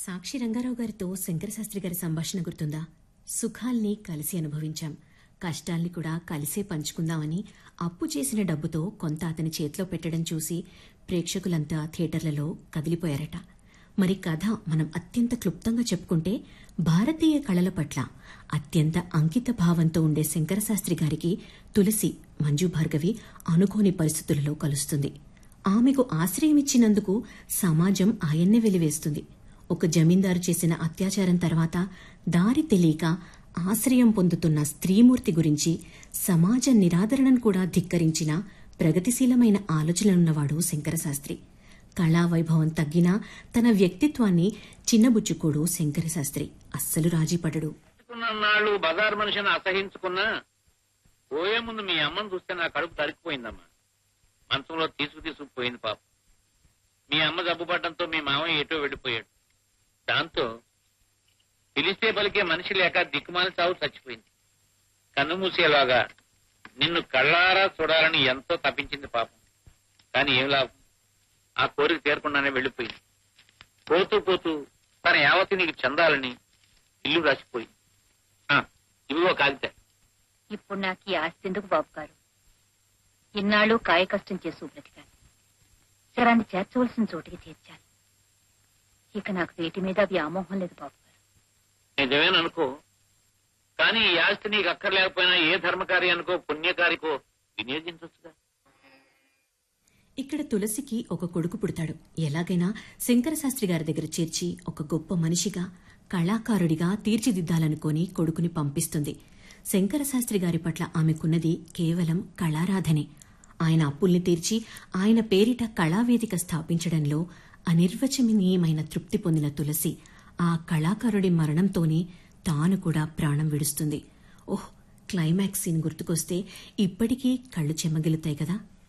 సాక్షి రంగారావు గారితో శంకరశాస్త్రి గారి సంభాషణ గుర్తుందా సుఖాల్ని కలిసి అనుభవించాం కష్టాల్ని కూడా కలిసే పంచుకుందామని అప్పు చేసిన డబ్బుతో కొంత అతని చేతిలో పెట్టడం చూసి ప్రేక్షకులంతా థియేటర్లలో కదిలిపోయారట మరి కథ మనం అత్యంత క్లుప్తంగా చెప్పుకుంటే భారతీయ కళల పట్ల అత్యంత అంకిత భావంతో ఉండే శంకరశాస్త్రి గారికి తులసి మంజు భార్గవి అనుకోని పరిస్థితులలో కలుస్తుంది ఆమెకు ఆశ్రయమిచ్చినందుకు సమాజం ఆయన్నే వెలివేస్తుంది ఒక జమీందారు చేసిన అత్యాచారం తర్వాత దారి తెలియక ఆశ్రయం పొందుతున్న స్త్రీమూర్తి గురించి సమాజ నిరాదరణను కూడా ధిక్కరించిన ప్రగతిశీలమైన ఆలోచనలున్నవాడు శంకరశాస్త్రి కళా వైభవం తగ్గినా తన వ్యక్తిత్వాన్ని చిన్నబుచ్చుకోడు శంకరశాస్త్రి అస్సలు రాజీపడడు నాళ్ళు బజార్ మనిషిని అసహించుకున్నా పోయే ముందు మీ అమ్మని చూస్తే నా కడుపు తరికిపోయిందమ్మా మంచంలో తీసుకు తీసుకుపోయింది పాప మీ అమ్మ జబ్బు పడడంతో మీ మామయ్య ఎటో వెళ్ళిపోయాడు దాంతో పిలిస్తే పలికే మనిషి లేక దిక్కుమాలి చావు చచ్చిపోయింది కన్ను మూసేలాగా నిన్ను కళ్ళారా చూడాలని ఎంతో తప్పించింది పాపం కానీ ఏం లాభం ఆ కోరిక తీరకుండానే వెళ్ళిపోయింది పోతూ పోతూ తన యావతి నీకు చెందాలని ఇల్లు రాసిపోయింది ఆ, ఇవిగో కాగితే ఇప్పుడు నాకు ఈ ఆస్తి ఎందుకు బాబు గారు ఇన్నాళ్ళు కాయ కష్టం చేసి బ్రతికాను శరాన్ని చేర్చవలసిన చోటికి చేర్చాను ఇక నాకు వేటి మీద వ్యామోహం లేదు బాబు గారు నిజమేననుకో కానీ ఈ ఆస్తి నీకు అక్కర్లేకపోయినా ఏ ధర్మకార్యానికో పుణ్యకారికో వినియోగించవచ్చుగా ఇక్కడ తులసికి ఒక కొడుకు పుడతాడు ఎలాగైనా శంకరశాస్త్రి గారి దగ్గర చేర్చి ఒక గొప్ప మనిషిగా కళాకారుడిగా తీర్చిదిద్దాలనుకొని కొడుకుని పంపిస్తుంది శంకరశాస్త్రి గారి పట్ల ఆమెకున్నది కేవలం కళారాధనే ఆయన అప్పుల్ని తీర్చి ఆయన పేరిట కళావేదిక స్థాపించడంలో అనిర్వచనీయమైన తృప్తి పొందిన తులసి ఆ కళాకారుడి మరణంతోనే తాను కూడా ప్రాణం విడుస్తుంది ఓహ్ క్లైమాక్స్ సీన్ గుర్తుకొస్తే ఇప్పటికీ కళ్ళు చెమ్మగిలుతాయి కదా